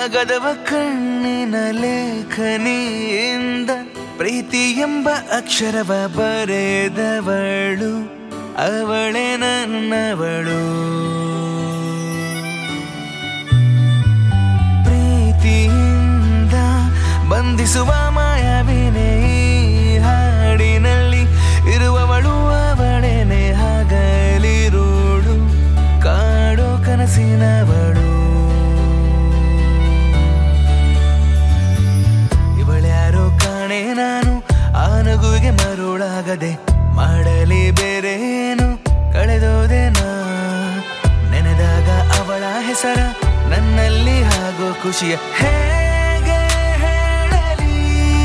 ಕಾಗದವ ಕಣ್ಣಿನ ಲೇಖನಿಯಿಂದ ಪ್ರೀತಿ ಎಂಬ ಅಕ್ಷರವ ಬರೆದವಳು ಅವಳೇ ನನ್ನವಳು ಪ್ರೀತಿಯಿಂದ ಬಂಧಿಸುವ ಮಾಯವಿನೇ ಈ ಹಾಡಿನಲ್ಲಿ ಇರುವವಳು ಅವಳೇನೆ ಹಗಲಿರುಳು ಕಾಡೋ ಕನಸಿನವಳು ಇವಳ್ಯಾರೋ ಕಾಣೆ ನಾನು ಆ ನಗುವಿಗೆ ಮರುಳಾಗದೆ ಮಾಡಲಿ ಬೇರೇನು ಕಳೆದೋದೆ ನಾ ನೆನೆದಾಗ ಅವಳ ಹೆಸರ ನನ್ನಲ್ಲಿ ಆಗೋ ಖುಷಿಯ ಹೇಗೆ ಹೇಳಲಿ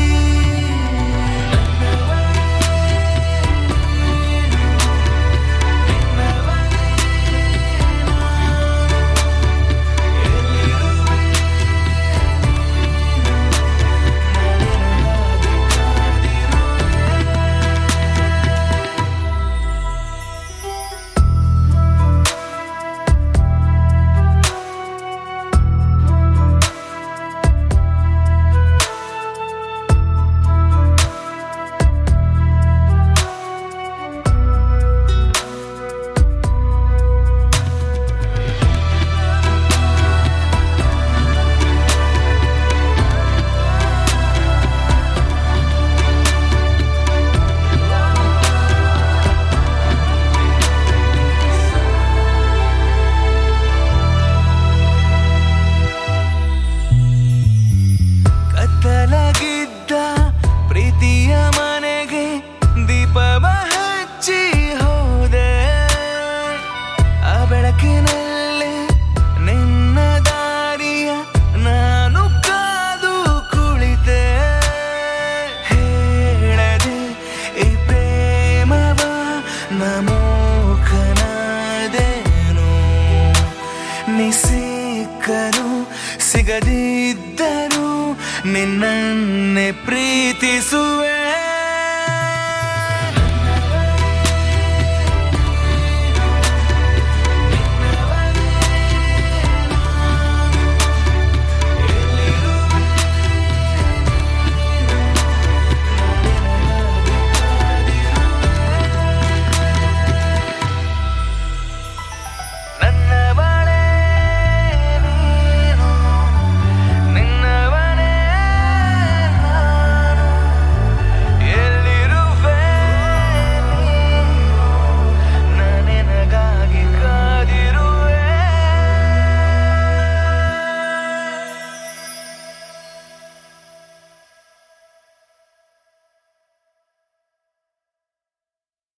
ಕತ್ತಲಾಗಿದ್ದ ಪ್ರೀತಿಯ ಮನೆಗೆ ದೀಪವ ಹಚ್ಚಿ ಹೋದೆ ಆ ಬೆಳಕಿನಲ್ಲಿ ನಿನ್ನ ದಾರಿಯ ನಾನು ಕಾದು ಕುಳಿತೆ ಹೇಳದೆ ಈ ಪ್ರೇಮವ ನಮೋಖನಾದೇನು ನೀ ಸಿಕ್ಕರು ಸಿಗದಿದ್ದರು ನಿನ್ನನ್ನೇ ಪ್ರೀತಿಸುವೆ